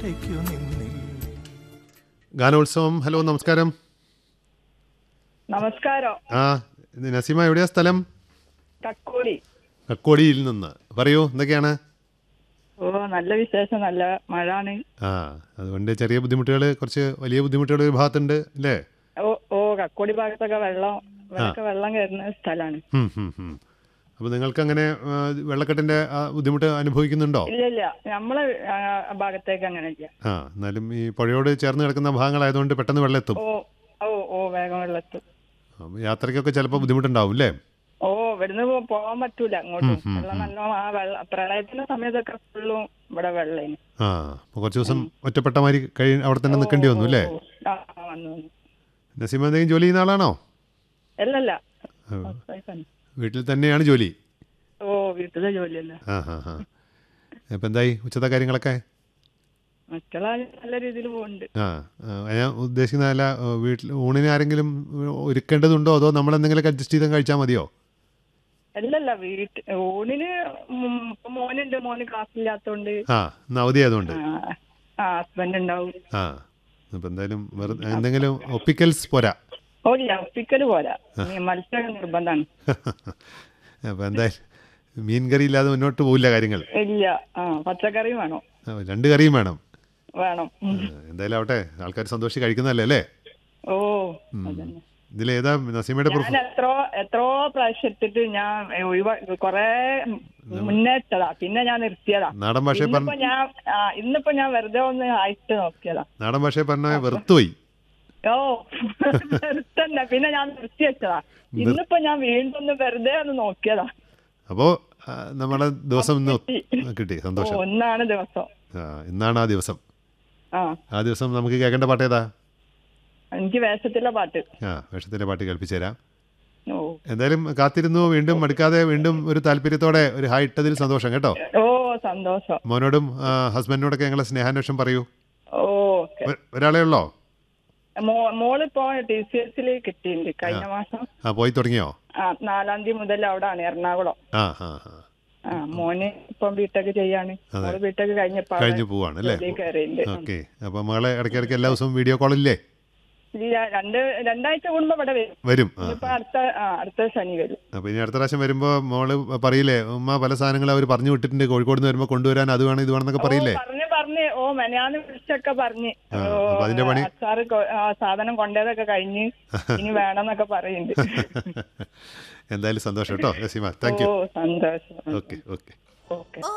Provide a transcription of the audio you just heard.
ഒറ്റയ്ക്കു നിന്നിൽ ഗാനോത്സവം ഹലോ നമസ്കാരം നമസ്കാരം ആ ഇത് നസീമ എവിടെയാ സ്ഥലം കക്കോടി കക്കോടിയിൽ നിന്ന് പറയൂ എന്തൊക്കെയാണ് ഓ നല്ല വിശേഷം നല്ല മഴ ആണ് ആ അതുകൊണ്ട് ചെറിയ ബുദ്ധിമുട്ടുകൾ കുറച്ച് വലിയ ബുദ്ധിമുട്ടുകൾ ഒരു ഭാഗത്തുണ്ട് അല്ലേ ഓ ഓ കക്കോടി ഭാഗത്തൊക്കെ വെള്ളം ഇവിടെയൊക്കെ വെള്ളം കയറുന്ന സ്ഥലമാണ് ഹും, ഹും, ഹും. അപ്പോൾ നിങ്ങൾക്ക് അങ്ങനെ ആ, വെള്ളക്കെട്ടിന്റെ ആ, ബുദ്ധിമുട്ട് അനുഭവിക്കുന്നുണ്ടോ ഇല്ല ഇല്ല നമ്മളെ ആ, ഭാഗത്തേക്ക് അങ്ങനെ ഇല്ല ആ എന്നാലും ഈ പുഴയോട് ചേർന്ന് കിടക്കുന്ന ഭാഗങ്ങളായതുകൊണ്ട് പെട്ടെന്ന് വെള്ളം എത്തും ഓ ഓ ഓ വേഗം വെള്ളത്തും ആ, യാത്രയ്ക്കൊക്കെ ചിലപ്പോൾ ബുദ്ധിമുട്ടുണ്ടാവും അല്ലേ ഓ ഇവിടുന്ന് പോ- പോകാൻ പറ്റൂല അങ്ങോട്ടും വെള്ളം നല്ല ആ വെള്ള പ്രളയത്തിന്റെ സമയത്തൊക്കെ ഫുള്ളും ഇവിടെ വെള്ളം ആ അപ്പോൾ കുറച്ച് ദിവസം ഒറ്റപ്പെട്ട മാതിരി കഴി അവിടെ തന്നെ നിൽക്കേണ്ടി വന്നു അല്ലേ ആ വന്നു വന്നു നസീമ എന്തെങ്കിലും ജോലി ചെയ്യുന്ന ആളാണോ അല്ലല്ല ആ, House wife ആണ്. വീട്ടിൽ തന്നെയാണ് ജോലി ഓ വീട്ടിലെ ജോലിയല്ല ആ ഹാ ഹാ അപ്പം എന്തായി ഉച്ചത്തെ കാര്യങ്ങളൊക്കെ മറ്റുള്ള നല്ല രീതിയിൽ പോകുന്നുണ്ട് ആ ആ, ഞാൻ ഉദ്ദേശിക്കുന്ന അല്ല ആ, വീട്ടിൽ ഊണിന് ആരെങ്കിലും ഒരുക്കേണ്ടതുണ്ടോ അതോ നമ്മൾ എന്തെങ്കിലുമൊക്കെ അഡ്ജസ്റ്റ് ചെയ്ത് കഴിച്ചാൽ മതിയോ അല്ലല്ല വീട്ട് ഊണിന് ഉം ഇപ്പൊ മോനുണ്ട് മോന് ക്ലാസ് ഇല്ലാത്തോണ്ട് ആ ഇന്ന് അവധി ആയതുകൊണ്ട് ആ, ആ ഹസ്ബൻഡ് ഉണ്ടാവും ആ അപ്പം എന്തായാലും വെറുതെ എന്തെങ്കിലും ഒപ്പിക്കൽസ് പോരാ ഓ ഇല്ല ഒപ്പിക്കല് പോരാ ഈ മത്സ്യം നിർബന്ധമാണ് അപ്പം എന്തായാലും മീൻ കറി ഇല്ലാതെ മുന്നോട്ട് പോവില്ല കാര്യങ്ങൾ ഇല്ല ആ പച്ചക്കറി വേണം ആ, രണ്ട് കറിയും വേണം വേണം ആ, എന്തായാലും ആവട്ടെ ആൾക്കാർ സന്തോഷിച്ച് കഴിക്കുന്നതല്ലേ അല്ലേ ഓ അതന്നെ ഇതിലേതാ നസീമയുടെ പ്രൊഫ ഞാൻ എത്രയോ എത്രയോ പ്രാവശ്യം ഇട്ടിട്ട് ഞാൻ ഒഴിവാ കൊറേ മുന്നേ ഇട്ടതാ പിന്നെ ഞാൻ നിർത്തിയതാ നാടൻ ഭാഷയെ ഇന്നിപ്പോ പറഞ്ഞ ഞാൻ ആ ഇന്നിപ്പോ ഞാൻ വെറുതെ ഒന്ന് അയച്ചു നോക്കിയതാ നാടൻ ഭാഷയെ പറഞ്ഞ വെറുത്തുപോയി ഓ നിർത്തണ്ട പിന്നെ ഞാൻ നിർത്തി വെച്ചതാ ഇന്നിപ്പോ ഞാൻ വീണ്ടും ഒന്ന് വെറുതെ ഒന്ന് നോക്കിയതാ അപ്പോൾ നമ്മളെ ദിവസം ഇന്ന് കിട്ടി. കിട്ടി ഓ സന്തോഷം ഒന്നാണ് ദിവസം ആ ഇന്നാണ് ആ ദിവസം ആ ആ ദിവസം നമുക്ക് കേൾക്കേണ്ട പാട്ട് ഏതാ എനിക്ക് വേഷത്തിലെ പാട്ട് ആ വേഷത്തിൻ്റെ പാട്ട് കേൾപ്പിച്ചു തരാം ഓ എന്തായാലും കാത്തിരുന്നു വീണ്ടും മടുക്കാതെ വീണ്ടും ഒരു താല്പര്യത്തോടെ ഒരു ഹായ് ഇട്ടതിൽ സന്തോഷം കേട്ടോ ഓ സന്തോഷം മോനോടും ആ, ഹസ്ബൻഡിനോടൊക്കെ ഞങ്ങളെ സ്നേഹാന്വേഷണം പറയൂ ഓ ഓക്കെ ഒ- ഒരാളേ ഉള്ളോ മോ- മോളിപ്പോ ടി സി എസിൽ കിട്ടിയിട്ടുണ്ട് കഴിഞ്ഞ മാസം ആ പോയി തുടങ്ങിയോ ആ നാലാം തീയതി മുതൽ അവിടാണ് എറണാകുളം ആ ആ ആ ആ മോന് ഇപ്പം ബിടെക് ചെയ്യാണ് മോള് ബിടെക് കഴിഞ്ഞപ്പോ അവിടെ കഴിഞ്ഞു പോവാണ് അല്ലേ ജോലിയിൽ കയറിയിട്ടുണ്ട് ഓക്കെ അപ്പോൾ മകളെ ഇടയ്ക്കിടയ്ക്ക് എല്ലാ ദിവസവും വീഡിയോ കോളില്ലേ ഇല്ല രണ്ട് രണ്ടാഴ്ച കൂടുമ്പോ ഇവിടെ വരും വരും ആ ഇനിയിപ്പോ അടുത്ത ആ അടുത്ത ശനി വരും അപ്പോൾ ഇനി അടുത്ത പ്രാവശ്യം വരുമ്പോൾ മോള് പറയില്ലേ ഉമ്മ പല സാധനങ്ങൾ അവർ പറഞ്ഞു വിട്ടിട്ടുണ്ട് കോഴിക്കോട് നിന്ന് വരുമ്പോൾ കൊണ്ടുവരാൻ അത് വേണം ഇത് വേണമെന്നൊക്കെ പറയില്ലേ ഓ, പറഞ്ഞ് പറഞ്ഞ് ഓ മെനാന്ന് വിളിച്ചൊക്കെ പറഞ്ഞ് ആ, ഓ, അപ്പൊ അതിന്റെ പണി? അച്ചാറ് കൊ- ആ, സാധനം കൊണ്ടേതൊക്കെ കഴിഞ്ഞ് ഇനി വേണമെന്നൊക്കെ പറയുന്നുണ്ട് എന്തായാലും സന്തോഷം കേട്ടോ നസീമ താങ്ക് യു ഓ സന്തോഷം ഓക്കെ ഓക്കെ ഓക്കെ